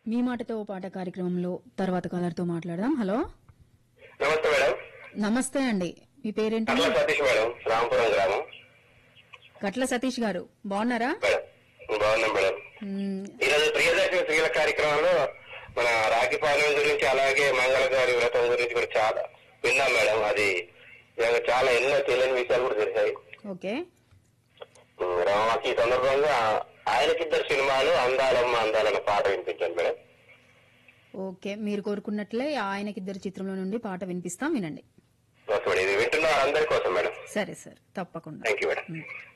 మీ మాటతో ఓ పాట కార్యక్రమంలో తర్వాత కాలర్తో మాట్లాడదాం హలో నమస్తే మేడం నమస్తే అండి మీ పేరేంటి అట్లా సతీష్ మేడం రాంపురం గ్రామం కట్ల సతీష్ గారు బాగున్నారా మేడం బాగున్నాం మేడం మ్మ్, ఈరోజు ప్రియదర్శన స్త్రీల కార్యక్రమంలో మన రాఖీ పాలన గురించి అలాగే మంగళ గారి వ్రతం గురించి కూడా చాలా విన్నాం మేడం అది నాకు చాలా ఎన్నో తెలియని విషయాలు కూడా తెలిసాయి ఓకే ఉమ్, మాకు ఈ సందర్భంగా ఆయనకిద్దరు సినిమాలు అందాలమ్మ అందాలన్న పాట వినిపించాను మేడం ఓకే మీరు కోరుకున్నట్లే ఆయనకిద్దరు చిత్రంలో నుండి పాట వినిపిస్తాం వినండి ఓకే మేడం ఇది వింటున్న అందరి కోసం మేడం సరే సరే తప్పకుండా థ్యాంక్ యూ మేడం మ్మ్.